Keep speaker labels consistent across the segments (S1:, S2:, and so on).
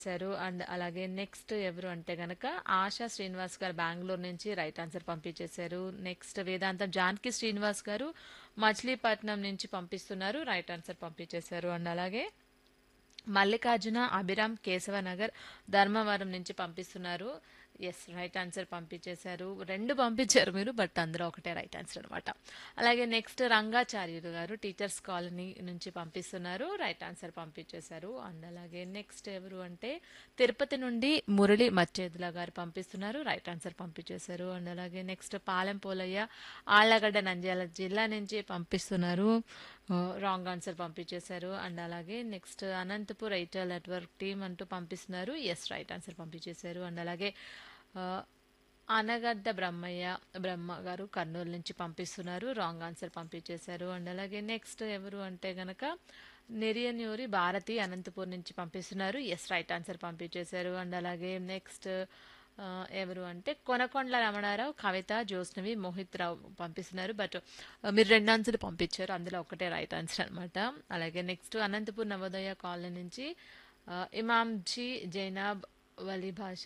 S1: చేశారు అండ్ అలాగే నెక్స్ట్ ఎవరు అంటే గనక ఆశా శ్రీనివాస్ గారు బెంగళూరు నుంచి రైట్ ఆన్సర్ పంపించేశారు నెక్స్ట్ వేదాంతం జానకి శ్రీనివాస్ గారు మచిలీపట్నం నుంచి పంపిస్తున్నారు రైట్ ఆన్సర్ పంపించేశారు అండ్ అలాగే మల్లికార్జున అభిరామ్ కేశవనగర్ ధర్మవరం నుంచి పంపిస్తున్నారు ఎస్ రైట్ ఆన్సర్ పంపించేశారు రెండు పంపించారు మీరు బట్ అందులో ఒకటే రైట్ ఆన్సర్ అనమాట అలాగే నెక్స్ట్ రంగాచార్యులు గారు టీచర్స్ కాలనీ నుంచి పంపిస్తున్నారు రైట్ ఆన్సర్ పంపించేశారు అండ్ అలాగే నెక్స్ట్ ఎవరు అంటే తిరుపతి నుండి మురళి మచ్చేదుల గారు పంపిస్తున్నారు రైట్ ఆన్సర్ పంపించేశారు అండ్ అలాగే నెక్స్ట్ పాలెం పోలయ్య ఆళ్లగడ్డ నంద్యాల జిల్లా నుంచి పంపిస్తున్నారు రాంగ్ ఆన్సర్ పంపించేశారు అండ్ అలాగే next Anantapur Itel network team అంటూ పంపిస్తున్నారు ఎస్ రైట్ ఆన్సర్ పంపించేశారు అండ్ అలాగే ఆ, అనగడ్డ బ్రహ్మయ్య బ్రహ్మ గారు కర్నూలు నుంచి పంపిస్తున్నారు రాంగ్ ఆన్సర్ పంపించేశారు అండ్ అలాగే నెక్స్ట్ ఎవరు అంటే గనక నెరియన్యూరి భారతి అనంతపూర్ నుంచి పంపిస్తున్నారు ఎస్ రైట్ ఆన్సర్ పంపించేశారు అండ్ అలాగే నెక్స్ట్ ఆ, ఎవరు అంటే కొనకొండల రమణారావు కవిత జ్యోత్స్నవి మోహిత్ రావు పంపిస్తున్నారు బట్ మీరు రెండు ఆన్సర్ పంపించారు అందులో ఒకటే రైట్ ఆన్సర్ అనమాట అలాగే నెక్స్ట్ అనంతపూర్ నవోదయ కాలనీ నుంచి ఆ, ఇమాంజీ జైనాబ్ వలీ భాష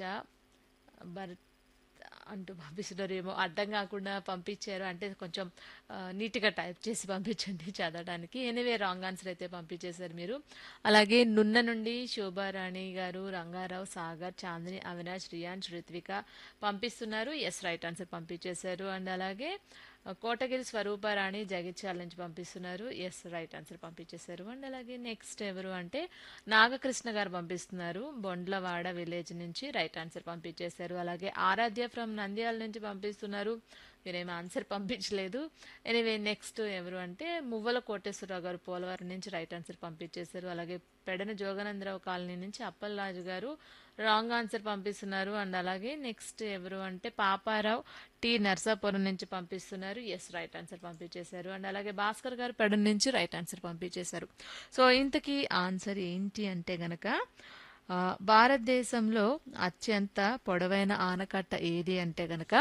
S1: భరత్ అంటూ పంపిస్తున్నారు ఏమో అర్థం కాకుండా పంపించారు అంటే కొంచెం ఆ, నీట్గా టైప్ చేసి పంపించండి చదవడానికి ఎనివే రాంగ్ ఆన్సర్ అయితే పంపించేశారు మీరు అలాగే నున్న నుండి శోభారాణి గారు రంగారావు సాగర్ చాందిని అవినాష్ రియాన్స్ రిత్విక పంపిస్తున్నారు ఎస్ రైట్ ఆన్సర్ పంపించేశారు అండ్ అలాగే ఆ, కోటగిరి స్వరూపారాణి జగిత్యాల నుంచి పంపిస్తున్నారు ఎస్ రైట్ ఆన్సర్ పంపించేశారు అండ్ అలాగే నెక్స్ట్ ఎవరు అంటే నాగకృష్ణ గారు పంపిస్తున్నారు బొండ్లవాడ విలేజ్ నుంచి రైట్ ఆన్సర్ పంపించేశారు అలాగే ఆరాధ్య ఫ్రమ్ నంద్యాల నుంచి పంపిస్తున్నారు మీరేం ఆన్సర్ పంపించలేదు ఎనీవే నెక్స్ట్ ఎవరు అంటే మువ్వల కోటేశ్వరరావు గారు పోలవరం నుంచి రైట్ ఆన్సర్ పంపించేశారు అలాగే పెడన జోగనందరావు కాలనీ నుంచి అప్పలరాజు గారు రాంగ్ ఆన్సర్ పంపిస్తున్నారు అండ్ అలాగే నెక్స్ట్ ఎవరు అంటే పాపారావు టి నర్సాపురం నుంచి పంపిస్తున్నారు ఎస్ రైట్ ఆన్సర్ పంపించేశారు అండ్ అలాగే భాస్కర్ గారు పెడన నుంచి రైట్ ఆన్సర్ పంపించేశారు సో ఇంతకీ ఆన్సర్ ఏంటి అంటే గనక ఆ, భారతదేశంలో అత్యంత పొడవైన ఆనకట్ట ఏది అంటే గనక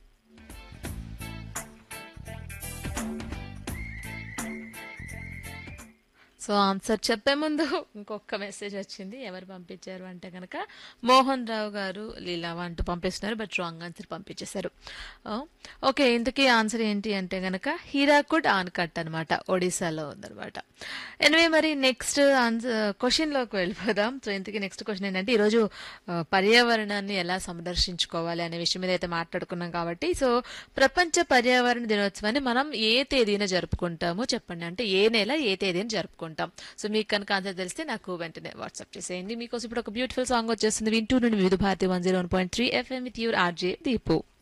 S1: సో ఆన్సర్ చెప్పే ముందు ఇంకొక మెసేజ్ వచ్చింది ఎవరు పంపించారు అంటే కనుక మోహన్ రావు గారు లీలావా అంటూ పంపిస్తున్నారు బట్ రాంగ్ ఆన్సర్ పంపించేశారు ఆ, ఓకే ఇంతకీ ఆన్సర్ ఏంటి అంటే కనుక హీరాకుడ్ ఆన్కట్ అనమాట ఒడిశాలో ఉందన్నమాట ఎనివే మరి నెక్స్ట్ ఆన్సర్ క్వశ్చన్లోకి వెళ్ళిపోదాం సో ఇంతకీ నెక్స్ట్ క్వశ్చన్ ఏంటంటే ఈరోజు ఆ, పర్యావరణాన్ని ఎలా సంరక్షించుకోవాలి అనే విషయం మీద అయితే మాట్లాడుకున్నాం కాబట్టి సో ప్రపంచ పర్యావరణ దినోత్సవాన్ని మనం ఏ తేదీన జరుపుకుంటామో చెప్పండి అంటే ఏ నెల ఏ తేదీన జరుపుకుంటాం సో మీకు కనుక ఆన్సర్ తెలిస్తే నాకు వెంటనే వాట్సాప్ చేసేయండి మీకోసం ఇప్పుడు ఒక బ్యూటిఫుల్ సాంగ్ వచ్చేస్తుంది వింటూ నుండి Vividh Bharati one zero one point three FM with your RJ Deepu